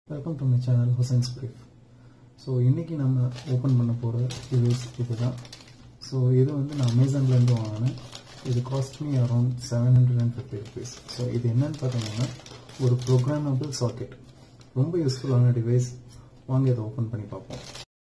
welcome to my channel Hussain's brief so இன்றைக்கி நம்ம open பண்ண போகிற டிவைஸ் இது தான் ஸோ இது வந்து நான் அமேசான்லேருந்து வாங்கினேன் இது cost me around seven hundred and fifty rupees so இது என்னன்னு பார்த்தீங்கன்னா ஒரு ப்ரோக்ராமபிள் சாக்கெட் ரொம்ப யூஸ்ஃபுல்லான டிவைஸ் வாங்க இதை ஓப்பன் பண்ணி பார்ப்போம்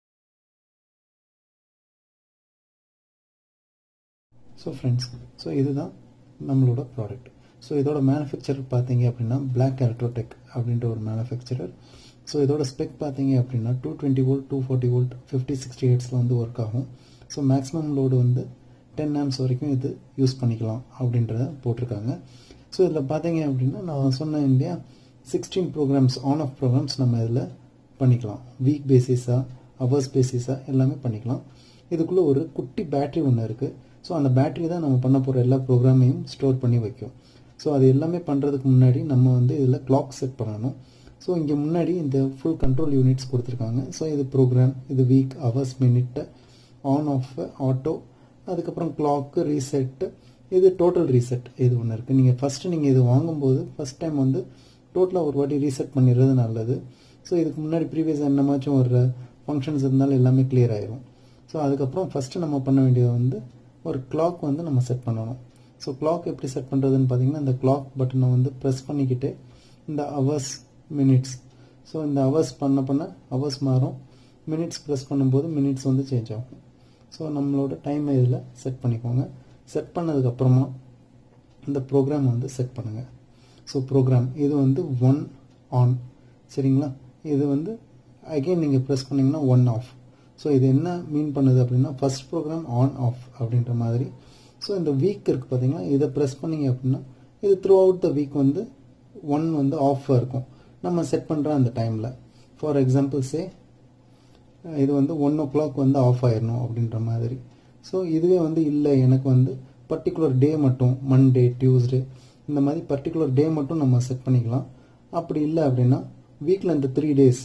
ஸோ ஃப்ரெண்ட்ஸ் ஸோ இதுதான் நம்மளோட ப்ராடக்ட் ஸோ இதோட மேனுஃபேக்சரர் பார்த்தீங்க அப்படின்னா பிளாக் எலக்ட்ரோடெக் அப்படின்ற ஒரு மேனுஃபேக்சரர் ஸோ இதோட ஸ்பெக் பார்த்தீங்க அப்படின்னா two twenty volt two forty volt fifty sixty ஹெட்ஸில் வந்து ஒர்க் ஆகும் ஸோ மேக்ஸிமம் லோடு வந்து டென் ஆம்ஸ் வரைக்கும் இது யூஸ் பண்ணிக்கலாம் அப்படின்றத போட்டிருக்காங்க ஸோ இதில் பார்த்தீங்க அப்படின்னா நான் சொன்னேன் இல்லையா sixteen programs on off programs நம்ம இதில் பண்ணிக்கலாம் வீக் பேசிஸாக ஹவர்ஸ் பேசிஸாக எல்லாமே பண்ணிக்கலாம் இதுக்குள்ளே ஒரு குட்டி பேட்ரி ஒன்று இருக்குது ஸோ அந்த பேட்ரி தான் நம்ம பண்ண போகிற எல்லா ப்ரோக்ராமையும் ஸ்டோர் பண்ணி வைக்கும் ஸோ அது எல்லாமே பண்ணுறதுக்கு முன்னாடி நம்ம வந்து இதில் கிளாக் செட் பண்ணணும் ஸோ இங்கே முன்னாடி இந்த ஃபுல் கண்ட்ரோல் யூனிட்ஸ் கொடுத்துருக்காங்க ஸோ இது ப்ரோக்ராம் இது week hours minute on off auto அதுக்கப்புறம் கிளாக்கு ரீசெட்டு இது டோட்டல் ரீசெட் இது ஒன்று இருக்குது நீங்கள் ஃபஸ்ட்டு நீங்கள் இது வாங்கும்போது ஃபஸ்ட் டைம் வந்து டோட்டலாக ஒரு வாட்டி ரீசெட் பண்ணிடுறது நல்லது ஸோ இதுக்கு முன்னாடி ப்ரீவியஸ் என்னமாச்சும் ஒரு ஃபங்க்ஷன்ஸ் இருந்தாலும் எல்லாமே கிளியர் ஆயிரும் ஸோ அதுக்கப்புறம் ஃபஸ்ட்டு நம்ம பண்ண வேண்டியது வந்து ஒரு கிளாக் வந்து நம்ம செட் பண்ணணும் ஸோ கிளாக் எப்படி செட் பண்ணுறதுன்னு பார்த்தீங்கன்னா இந்த கிளாக் பட்டனை வந்து ப்ரெஸ் பண்ணிக்கிட்டு இந்த ஹவர்ஸ் மினிட்ஸ் ஸோ இந்த ஹவர்ஸ் பண்ண பண்ண ஹவர்ஸ் மாறும் மினிட்ஸ் ப்ரெஸ் பண்ணும்போது மினிட்ஸ் வந்து சேஞ்ச் ஆகும் ஸோ நம்மளோட டைமை இதில் செட் பண்ணிக்கோங்க செட் பண்ணதுக்கப்புறமா இந்த ப்ரோக்ராம் வந்து செட் பண்ணுங்கள் ஸோ ப்ரோக்ராம் இது வந்து ஒன் ஆன் சரிங்களா இது வந்து அகெயின் நீங்கள் ப்ரெஸ் பண்ணிங்கன்னா ஒன் ஆஃப் ஸோ இது என்ன மீன் பண்ணுது அப்படின்னா ஃபஸ்ட் ப்ரோக்ராம் ஆன் ஆஃப் அப்படின்ற மாதிரி ஸோ இந்த வீக் இருக்குது பார்த்தீங்கன்னா இதை ப்ரெஸ் பண்ணிங்க அப்படின்னா இது த்ரூ அவுட் த வீக் வந்து ஒன் வந்து ஆஃபாக இருக்கும் நம்ம செட் பண்ணுற அந்த டைமில் ஃபார் எக்ஸாம்பிள் சே இது வந்து ஒன் ஓ கிளாக் வந்து ஆஃப் ஆயிடணும் அப்படின்ற மாதிரி ஸோ இதுவே வந்து இல்லை எனக்கு வந்து பர்டிகுலர் டே மட்டும் மண்டே டியூஸ்டே இந்த மாதிரி பர்டிகுலர் டே மட்டும் நம்ம செட் பண்ணிக்கலாம் அப்படி இல்லை அப்படின்னா வீக்கில் இந்த த்ரீ டேஸ்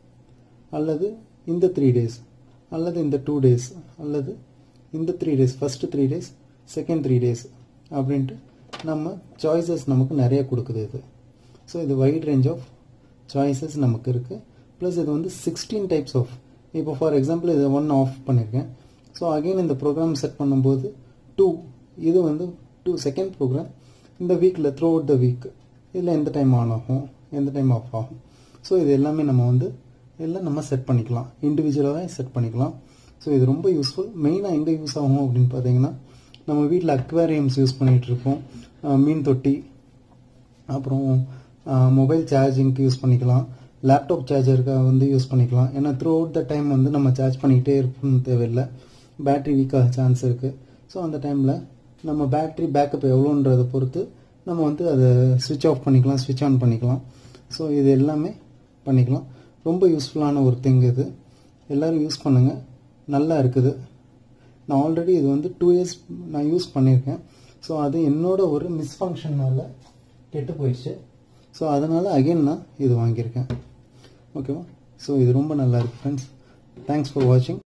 அல்லது இந்த த்ரீ டேஸ் அல்லது இந்த டூ டேஸ் அல்லது இந்த three days first three days second three days அப்படின்ட்டு நம்ம சாய்ஸஸ் நமக்கு நிறைய கொடுக்குது இது ஸோ இது வைட் ரேஞ்ச் ஆஃப் சாய்ஸஸ் நமக்கு இருக்குது ப்ளஸ் இது வந்து சிக்ஸ்டீன் டைப்ஸ் ஆஃப் இப்போ ஃபார் எக்ஸாம்பிள் இதை ஒன் ஆஃப் பண்ணியிருக்கேன் ஸோ அகெயின் இந்த ப்ரோக்ராம் செட் பண்ணும்போது டூ இது வந்து டூ செகண்ட் ப்ரோக்ராம் இந்த வீக்கில் த்ரூ அவுட் த வீக் இதில் எந்த டைம் ஆன் ஆகும் எந்த டைம் ஆஃப் ஆகும் ஸோ இது எல்லாமே நம்ம வந்து இதில் நம்ம செட் பண்ணிக்கலாம் இண்டிவிஜுவலாகவே செட் பண்ணிக்கலாம் ஸோ இது ரொம்ப யூஸ்ஃபுல் மெயினாக எங்கே யூஸ் ஆகும் அப்படின்னு பார்த்தீங்கன்னா நம்ம வீட்டில் அக்வேரியம்ஸ் யூஸ் பண்ணிகிட்டு இருக்கோம் மீன் தொட்டி அப்புறம் மொபைல் சார்ஜிங்க்கு யூஸ் பண்ணிக்கலாம் லேப்டாப் சார்ஜருக்கு வந்து யூஸ் பண்ணிக்கலாம் ஏன்னா த்ரூ அவுட் த டைம் வந்து நம்ம சார்ஜ் பண்ணிக்கிட்டே இருக்கணும்னு தேவையில்லை பேட்ரி வீக்காக சான்ஸ் இருக்குது ஸோ அந்த டைமில் நம்ம பேட்ரி பேக்கப் எவ்வளோன்றதை பொறுத்து நம்ம வந்து அதை ஸ்விட்ச் ஆஃப் பண்ணிக்கலாம் ஸ்விட்ச் ஆன் பண்ணிக்கலாம் ஸோ இது எல்லாமே பண்ணிக்கலாம் ரொம்ப யூஸ்ஃபுல்லான ஒரு திங் இது எல்லோரும் யூஸ் பண்ணுங்கள் நல்லா இருக்குது நான் ஆல்ரெடி இது வந்து டூ இயர்ஸ் நான் யூஸ் பண்ணியிருக்கேன் ஸோ அது என்னோட ஒரு மிஸ்ஃபங்க்ஷனால் கெட்டு போயிடுச்சு ஸோ அதனால் அகெயின் நான் இது வாங்கியிருக்கேன் ஓகேவா ஸோ இது ரொம்ப நல்லா இருக்குது ஃப்ரெண்ட்ஸ் தேங்க்ஸ் ஃபார் வாட்சிங்